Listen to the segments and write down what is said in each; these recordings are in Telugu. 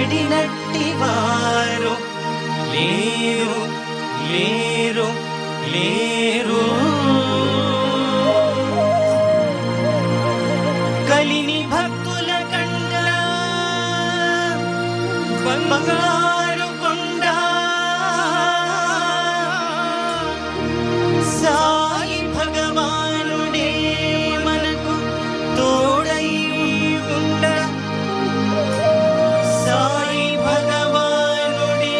పడినట్టి వారు లేరు లేరు లేరు కలిని భక్తుల కండ బంగారు కొండ సాయి భగవానుడే మనకు తోడై ఉండ సాయి భగవానుడే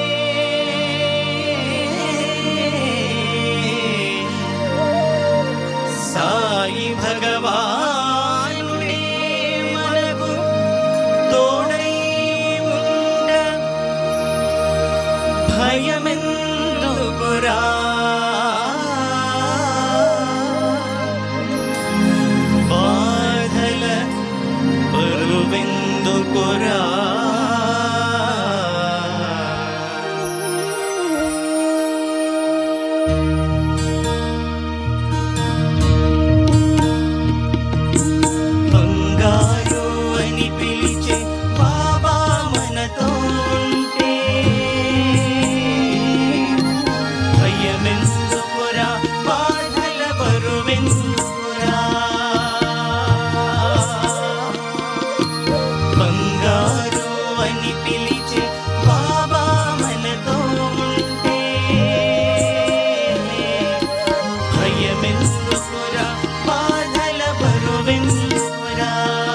సాయి భగవానుడే మనకు తోడై ఉండ భయమెందుకురా బాధల బరువెందుకురా బంగారు అని పిలిచే బాబా మనతో ఉంటే భయమెందుకురా బాధల బరువెందుకురా బంగారు అని పిలిచే బాబా మనతో ఉంటే భయమెందుకురా బాధల బరువెందుకురా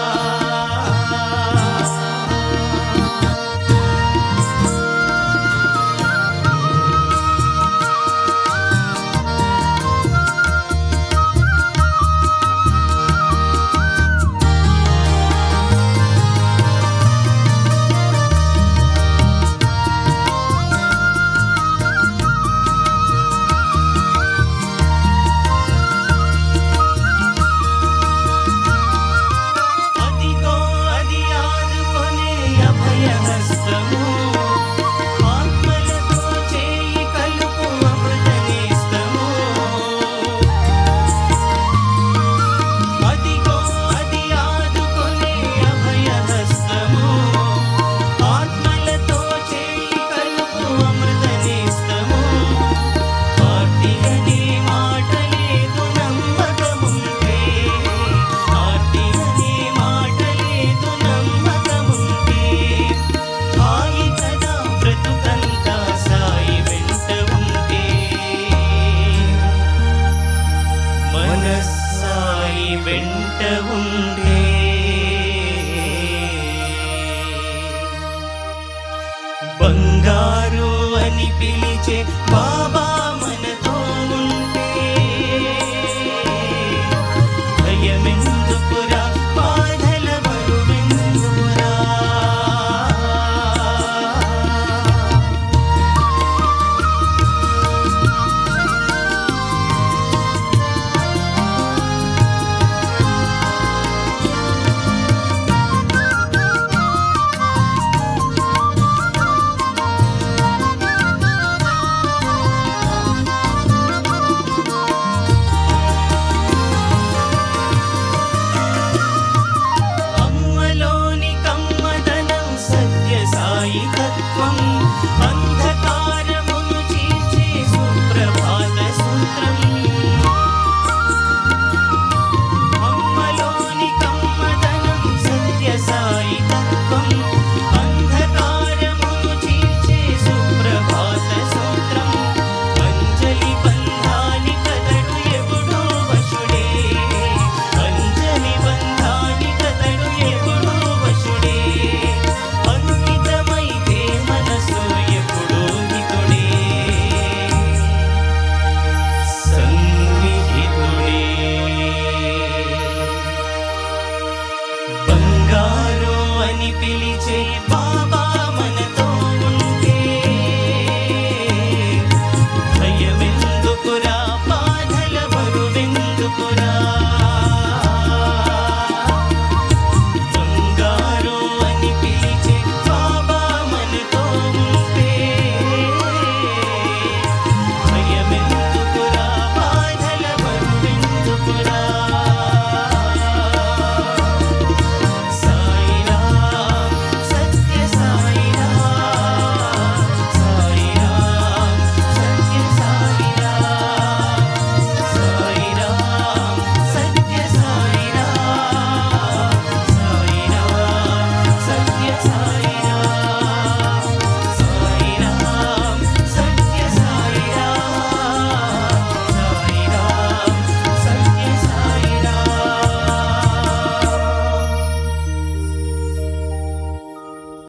అదిగో అది ఆదుకొనే అభయహస్తము ఆత్మలతో చేయి కలుపు అమృతనేస్తము అదిగో అది ఆదుకొనే అభయహస్తము ఆత్మలతో చేయి కలుపు అమృతనేస్తము పార్టీ అనే మాట లేదు నమ్మకముంటే పార్టీ అనే మాట లేదు నమ్మకముంటే హాయి కదా బ్రతుకంతా సాయి వెంట ఉంటే మనస్సాయి వెంట ఉంటే బంగారు అని పిలిచే బాబా